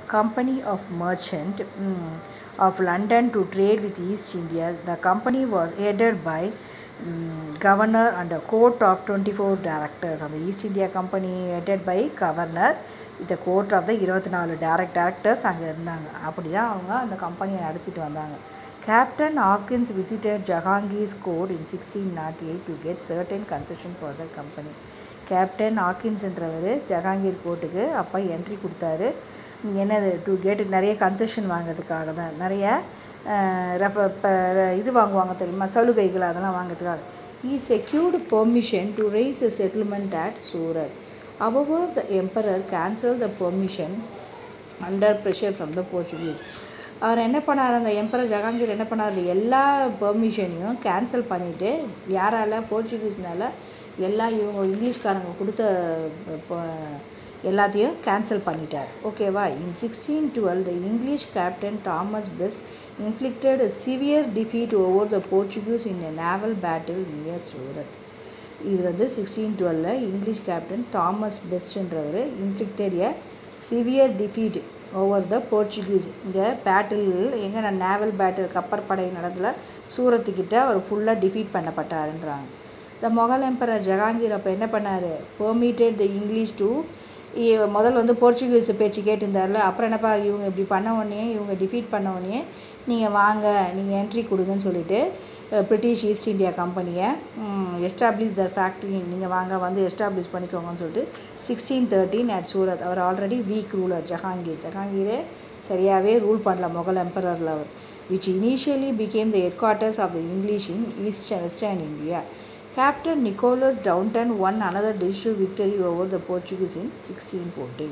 company of merchant mm, of London to trade with East India. The company was headed by mm, governor and a court of 24 directors. அந்த East India company headed by governor with a court of the இருபத்தி நாலு direct directors அங்கே இருந்தாங்க அப்படி தான் அவங்க அந்த கம்பெனியை நடத்திட்டு வந்தாங்க captain Hawkins visited Jahangir's court in sixteen naught eight to get certain concession for the company captain ஹாக்கின்ஸ்ன்றவர் ஜஹாங்கீர் கோர்ட்டுக்கு அப்போ என்ட்ரி கொடுத்தாரு என்னது டு கெட் நிறைய கன்செஷன் வாங்குறதுக்காக தான் நிறைய ரெஃப இப்போ இது வாங்குவாங்க தெரியுமா சலுகைகள் அதெல்லாம் வாங்குறதுக்காக he secured permission to raise a settlement at Surat however the emperor cancelled the permission under pressure from the portuguese அவர் என்ன பண்ணார் அந்த எம்பரர் ஜஹாங்கீர் என்ன பண்ணார் எல்லா பெர்மிஷனையும் கேன்சல் பண்ணிவிட்டு யாரால போர்ச்சுகீஸ்னால எல்லா இவங்க இங்கிலீஷ்காரங்க கொடுத்த ப- எல்லாத்தையும் கேன்சல் பண்ணிட்டார் ஓகேவா in sixteen twelve the English captain Thomas Best inflicted severe defeat over the Portuguese in a naval battle near Surat இது வந்து சிக்ஸ்டீன் டுவெல்ல இங்கிலீஷ் கேப்டன் தாமஸ் பெஸ்ட்ன்றவர் inflicted a severe defeat over the Portuguese இந்த battle எங்கே நான் naval battle கப்பற்படை நடந்தல சூரத்துக்கிட்ட அவர் ஃபுல்லாக டிஃபீட் பண்ணப்பட்டாருன்றாங்க த மொகல் எம்பரர் ஜஹாங்கீர் அப்போ என்ன பண்ணார் பெர்மிட்டட் த இங்கிலீஷ் டு முதல்ல வந்து போர்ச்சுகீஸ் பேச்சு கேட்டிருந்தார்ல அப்புறம் என்னப்பா இவங்க இப்படி பண்ண உடனே இவங்க டிஃபீட் பண்ண உடனே நீங்கள் வாங்க நீங்கள் என்ட்ரி கொடுங்கன்னு சொல்லிட்டு அஹ், பிரிட்டிஷ் ஈஸ்ட் இந்தியா கம்பெனியை எஸ்டாப்ளிஷ் த ஃபேக்ட்ரி நீங்கள் வாங்க வந்து எஸ்டாப்ளிஷ் பண்ணிக்கோங்கன்னு சொல்லிட்டு சிக்ஸ்டீன் தேர்ட்டீன் அட் சூரத் அவர் ஆல்ரெடி வீக் ரூலர் ஜஹாங்கீர் ஜஹாங்கீரே சரியாகவே ரூல் பண்ணல முகல் எம்பரரில் அவர் which initially became the head quarters of the English in east western India Captain Nicholas Downton won another decisive victory over the Portuguese in 1614.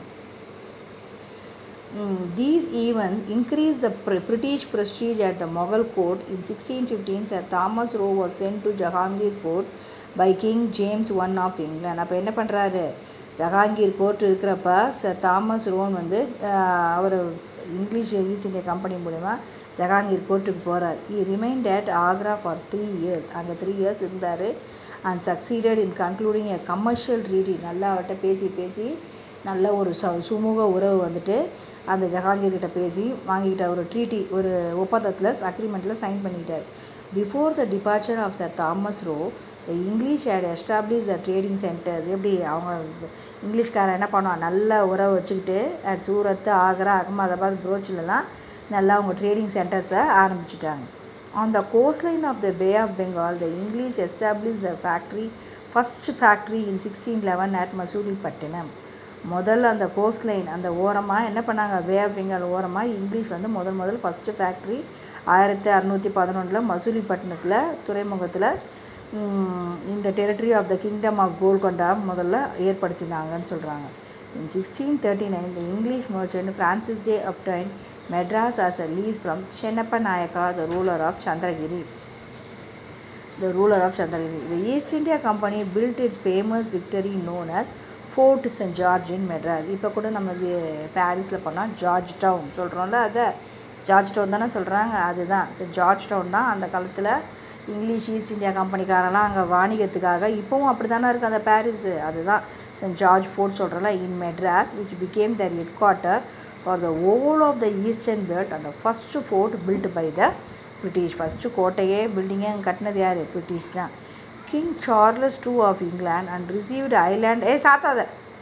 Mm, These events increased the pr- British prestige at the Mughal court. In 1615, Sir Thomas Roe was sent to Jahangir court by King James I of England. அப்போ என்ன பண்ணுறாரு Jahangir court இருக்கிறப்ப sir Thomas Roe வந்து அவர் English East India company மூலிமா ஜஹாங்கீர் கோர்ட்டுக்கு போகிறார் he remained at Agra for three years அங்கே த்ரீ இயர்ஸ் இருந்தார் and succeeded in concluding a commercial treaty நல்லா அவர்கிட்ட பேசி பேசி நல்ல ஒரு ச சுமூக உறவு வந்துட்டு அந்த ஜஹாங்கீர் கிட்ட பேசி வாங்கிக்கிட்ட ஒரு ட்ரீட்டி ஒரு ஒப்பந்தத்தில் அக்ரிமெண்ட்டில் சைன் பண்ணிக்கிட்டார் before the departure of sir Thomas Roe the English had establish the trading centres எப்படி அவங்க இங்கிலீஷ்காரன் என்ன பண்ணுவான் நல்ல உறவு வச்சுக்கிட்டு அட் சூரத் ஆக்ரா அகமதாபாத் புரோச்சிலலாம் நல்லா அவங்க ட்ரேடிங் சென்டர்ஸை ஆரம்பிச்சிட்டாங்க On the coastline of the Bay of Bengal, the English established the factory, first factory in 1611 at Masulipatnam முதல்ல அந்த கோஸ்ட்லைன் அந்த ஓரமாக என்ன பண்ணாங்க பே ஆஃப் பெங்கால் ஓரமாக இங்கிலீஷ் வந்து முதல் முதல் ஃபஸ்ட்டு ஃபேக்ட்ரி ஆயிரத்தி அறநூற்றி பதினொன்றில் மசூலிப்பட்டினத்தில் துறைமுகத்தில் இந்த territory of the kingdom of Golconda முதல்ல ஏற்படுத்தினாங்கன்னு சொல்கிறாங்க In 1639, the English merchant Francis J. obtained Madras as a lease from Chennappa Nayaka, the ruler of Chandragiri. The ruler of Chandragiri. The East India Company built its famous victory known as Fort St. George in Madras. இப்போ கூட நம்ம பாரிஸில் போனால் George down சொல்கிறோம்ல அதை George down தானே சொல்கிறாங்க அதுதான் சரி ஜார்ஜ் டவுன் தான் அந்த காலத்தில் இங்கிலீஷ் ஈஸ்ட் இந்தியா கம்பெனிக்காரெல்லாம் அங்கே வாணிகத்துக்காக இப்போவும் அப்படி தானே இருக்குது அந்த பாரிஸு அதுதான் சென்ட் ஜார்ஜ் ஃபோர்ட் சொல்கிறல in Madras which became the head quarter for the whole of the eastern belt அந்த first fort built by the British first கோட்டையே பில்டிங்கே கட்டினது யார் பிரிட்டிஷ் தான் king Charles two of England and received island a சாத்தாத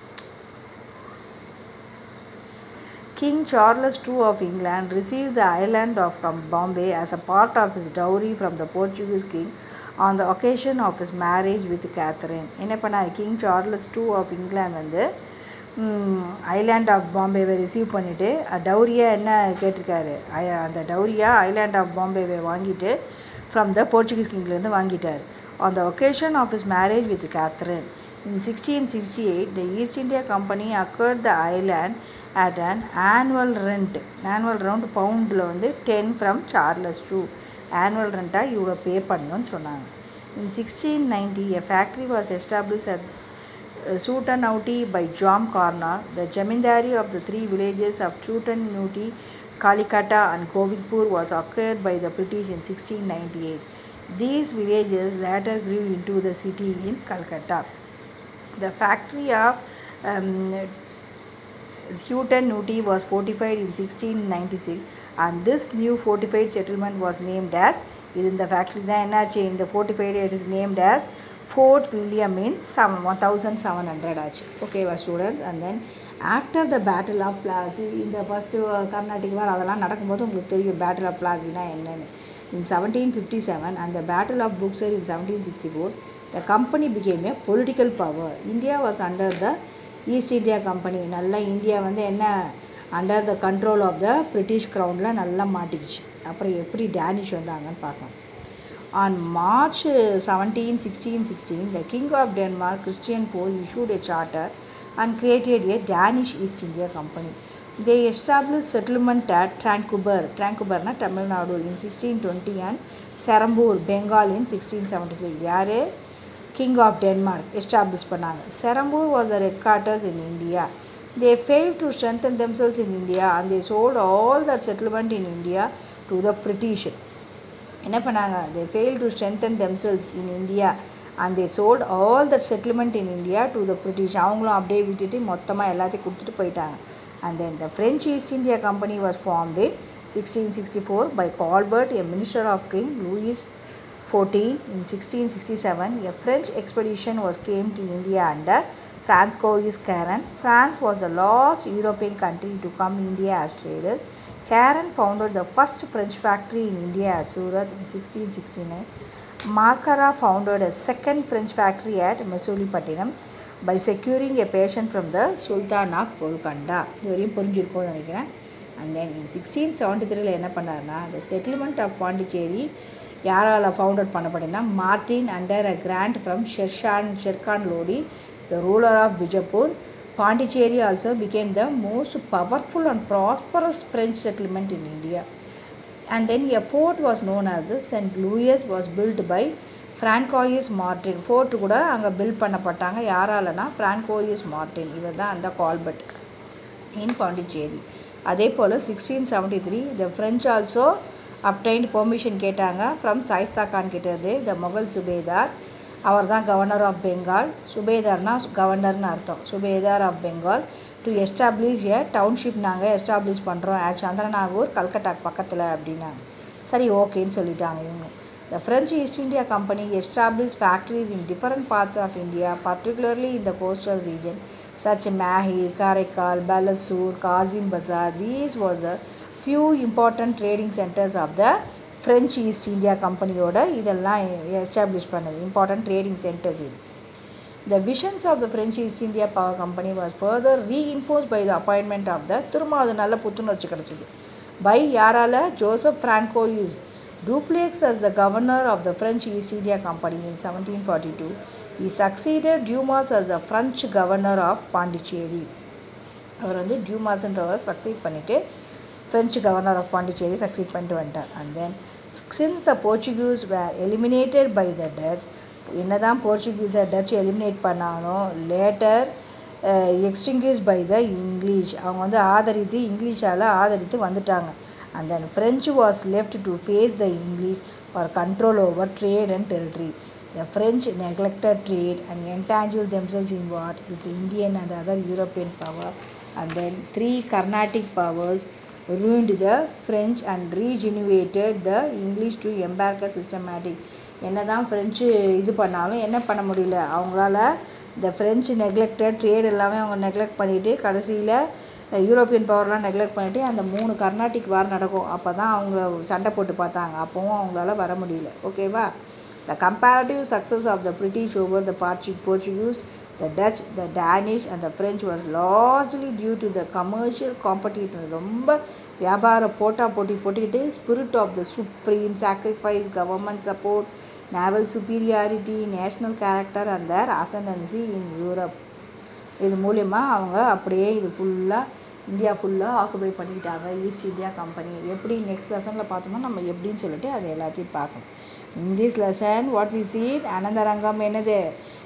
King Charles II of England received the island of Com- Bombay as a part of his dowry from the Portuguese king on the occasion of his marriage with Catherine. என்ன பண்ணார் king Charles two of England வந்து island of பாம்பேவை receive பண்ணிவிட்டு டௌரியாக என்ன கேட்டிருக்காரு ஐ- அந்த டௌரியாக island of பாம்பேவை வாங்கிட்டு from the Portuguese கிங்லேருந்து வாங்கிட்டார் on the occasion of his marriage with Catherine in sixteen sixty eight the East India company accord the island at an annual rent annual round பவுண்டில் வந்து ten from Charles two annual ரெண்ட்டாக இவ்வளோ pay பண்ணணும்னு சொன்னாங்க in sixteen ninety a factory was establish at Sutanauti by Jom Karnar, the Jamindari of the three villages of Sutanauti, Kalikata and Govindpur was acquired by the British in 1698. These villages later grew into the city in Calcutta. The factory of um, Houghton Newty was fortified in 1696 and this new fortified settlement was named as இது இந்த factory தான் என்னாச்சு இந்த fortified it is named as fort William in seven one thousand seven hundred ஆச்சு ஓகேவா students and then after the battle of Plassey இந்த first Carnatic வார் அதெல்லாம் நடக்கும்போது உங்களுக்கு தெரியும் பேட்டில் ஆஃப் பிளாசினா என்னென்னு in seventeen fifty seven and the battle of Buxar in seventeen sixty four the company became a political power India was under the East India company நல்லா India வந்து என்ன under the control of the British க்ரௌனில் நல்லா மாட்டிக்கிச்சு அப்புறம் எப்படி Danish வந்தாங்கன்னு பார்க்கலாம் On March uh, 17, 1616, the King of Denmark, Christian IV, issued a charter and created a Danish East India Company. They established settlement at Tranquebar, Tranquebar na Tamil Nadu in 1620 and Serambur, Bengal in 1676. யாரு king of Denmark establish பண்ணாங்க Serampore was the head quarters in India they fail to strengthen themselves in India and they sold all that settlement in India to the British என்ன பண்ணாங்க they fail to strengthen themselves in India and they sold all that settlement in India to the British அவங்களும் அப்படியே விட்டுட்டு மொத்தமாக எல்லாத்தையும் கொடுத்துட்டு போயிட்டாங்க and then the French East India company was formed in sixteen sixty four by Colbert a minister of king Louis 14 in 1667 a french expedition was came to india under francois caron france was the last european country to come india as trader caron founded the first french factory in india at surat in 1669 markara founded a second french factory at mesolipattinam by securing a patient from the sultan of golconda இது வரையும் புரிஞ்சிருக்கும்னு நினைக்கிறேன் and then in sixteen seventy த்ரீல என்ன பண்ணாருன்னா the settlement of Pondicherry யாரால் founded பண்ணப்பட்டதுன்னா Martin under a grant from Sher Shah Sher Khan Lodi the ruler of Bijapur Pondicherry also became the most powerful and prosperous French settlement in India and then a fort was known as the St. Louis was built by Francois Martin fort கூட அங்கே built பண்ணப்பட்டாங்க யாராலனா Francois Martin இவர் தான் அந்த Colbert in Pondicherry அதே போல் sixteen seventy three the French also obtained permission கேட்டாங்க ஃப்ரம் சாய்ஸ்தா கான் கிட்டது த முகல் சுபேதார் அவர் தான் கவர்னர் ஆஃப் பெங்கால் சுபேதார்னா கவர்னர்னு அர்த்தம் subedar of Bengal to establish a township நாங்கள் எஸ்டாப்ளிஷ் பண்ணுறோம் அட் சந்திரநாகூர் கல்கட்டா பக்கத்தில் அப்படின்னாங்க சரி ஓகேன்னு சொல்லிட்டாங்க இவங்க the French East India company establish factories in different parts of India particularly in the coastal region such Mahe Karaikal Balasore Kasim Bazar these was a few important trading centres of the French East India கம்பெனியோட இதெல்லாம் establish பண்ணது important trading centres இது The visions of the French East India Power Company was further reinforced by the appointment of the திரும்ப அது நல்ல புத்துணர்ச்சி கிடச்சிது by யாரால Joseph Francois Dupleix as the governor of the French East India Company in 1742. He succeeded Dumas as the French governor of Pondicherry அவர் வந்து டியூமாஸ்ன்றவர் succeed பண்ணிவிட்டு French governor of Pondicherry succeed பண்ணிட்டு வந்துட்டார் and then since the Portuguese were eliminated by the Dutch என்ன தான் போர்ச்சுகீஸை Dutch eliminate பண்ணாலும் later extinguish by the English அவங்க வந்து ஆதரித்து இங்கிலீஷால் ஆதரித்து வந்துட்டாங்க and then French was left to face the English for control over trade and territory The French neglected trade and entangled themselves in war with the Indian and the other European power. And then three Carnatic powers ruined the French and regenerated the English to embark a systematic. என்ன தான் French இது பண்ணாலும் என்ன பண்ண முடியல அவங்களால இந்த French neglected trade எல்லாமே அவங்க நெக்லெக்ட் பண்ணிவிட்டு கடைசியில் யூரோப்பியன் பவர்லாம் நெக்லெக்ட் பண்ணிவிட்டு அந்த மூணு கர்நாடிக் வார் நடக்கும் அப்போ தான் அவங்க சண்டை போட்டு பார்த்தாங்க அப்போவும் அவங்களால வர முடியல ஓகேவா The comparative success of the British over the Portu- Portuguese, the Dutch, the Danish and the French was largely due to the commercial competition. ரொம்ப வியாபார போட்டா போட்டி போட்டிக்கிட்டு spirit of the supreme sacrifice government support naval superiority national character and their ascendancy in Europe இது மூலயமா அவங்க அப்படியே இது ஃபுல்லாக இந்தியா ஃபுல்லாக ஆக்குபை பண்ணிக்கிட்டாங்க ஈஸ்ட் இந்தியா கம்பெனி எப்படி நெக்ஸ்ட் லெசனில் பார்த்தோம்னா நம்ம எப்படின்னு சொல்லிட்டு அது எல்லாத்தையும் பார்க்கணும் in this lesson what we seat Anandarangam என்னது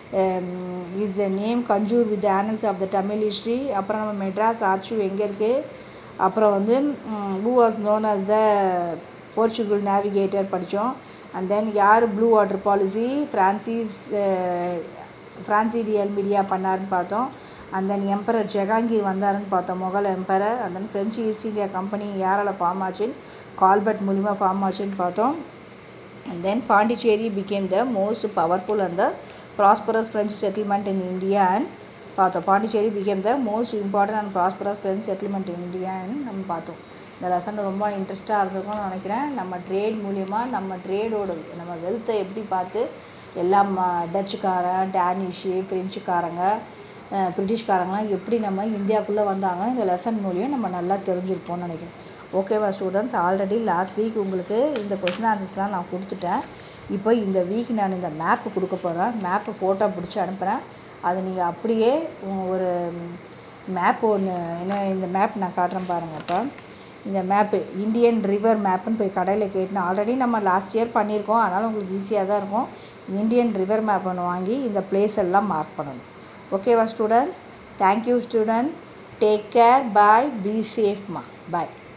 இஸ் த நேம் கஞ்சூர் with annals of the Tamil history அப்புறம் நம்ம மெட்ராஸ் ஆர்ச்சு எங்கே இருக்குது அப்புறம் வந்து who was known as the Portugal navigator படித்தோம் அண்ட் தென் யார் ப்ளூ வாட்டர் பாலிசி ஃப்ரான்சிஸ் ஃப்ரான்சிடி எல்மிடியா பண்ணாருன்னு பார்த்தோம் அண்ட் தென் எம்பரர் ஜெகாங்கீர் வந்தாருன்னு பார்த்தோம் Mughal emperor and then French east India company யாரால் ஃபார்ம் ஆச்சுன்னு கால்பர்ட் மூலிமா ஃபார்ம் ஆச்சுன்னு பார்த்தோம் and then Pondicherry became the most powerful and the prosperous French settlement in India and பார்த்தோம் Pondicherry became the most important and prosperous French settlement in India and நம்ம பார்த்தோம் இந்த lesson ரொம்ப இன்ட்ரெஸ்ட்டாக இருந்திருக்கும்னு நினைக்கிறேன் நம்ம ட்ரேட் மூலியமாக நம்ம ட்ரேடோட நம்ம வெல்த்தை எப்படி பார்த்து எல்லாம் டச்சுக்காரன் டேனிஷு ஃப்ரெஞ்சுக்காரங்க அஹ் பிரிட்டிஷ்காரங்களாம் எப்படி நம்ம இந்தியாவுக்குள்ளே வந்தாங்கன்னு இந்த லெசன் மூலியம் நம்ம நல்லா தெரிஞ்சிருப்போம்னு நினைக்கிறேன் ஓகேவா ஸ்டூடெண்ட்ஸ் ஆல்ரெடி லாஸ்ட் வீக் உங்களுக்கு இந்த கொஸ்டின் ஆன்சர்ஸ்லாம் நான் கொடுத்துட்டேன் இப்போ இந்த வீக் நான் இந்த மேப்பு கொடுக்க போகிறேன் மேப்பு ஃபோட்டோ பிடிச்சி அனுப்புகிறேன் அதை நீங்கள் அப்படியே உ- ஒரு மேப் ஒன்று என்ன இந்த மேப் நான் காட்டுறேன் பாருங்கள் இப்போ இந்த மேப்பு இந்தியன் ரிவர் மேப்புன்னு போய் கடையில் கேட்டுன்னு ஆல்ரெடி நம்ம லாஸ்ட் இயர் பண்ணியிருக்கோம் அதனால் உங்களுக்கு ஈஸியாக தான் இருக்கும் இந்தியன் ரிவர் மேப் ஒன்று வாங்கி இந்த பிளேஸ் எல்லாம் மார்க் பண்ணணும் ஓகேவா students thank you students take care bye be சேஃப்மா பாய்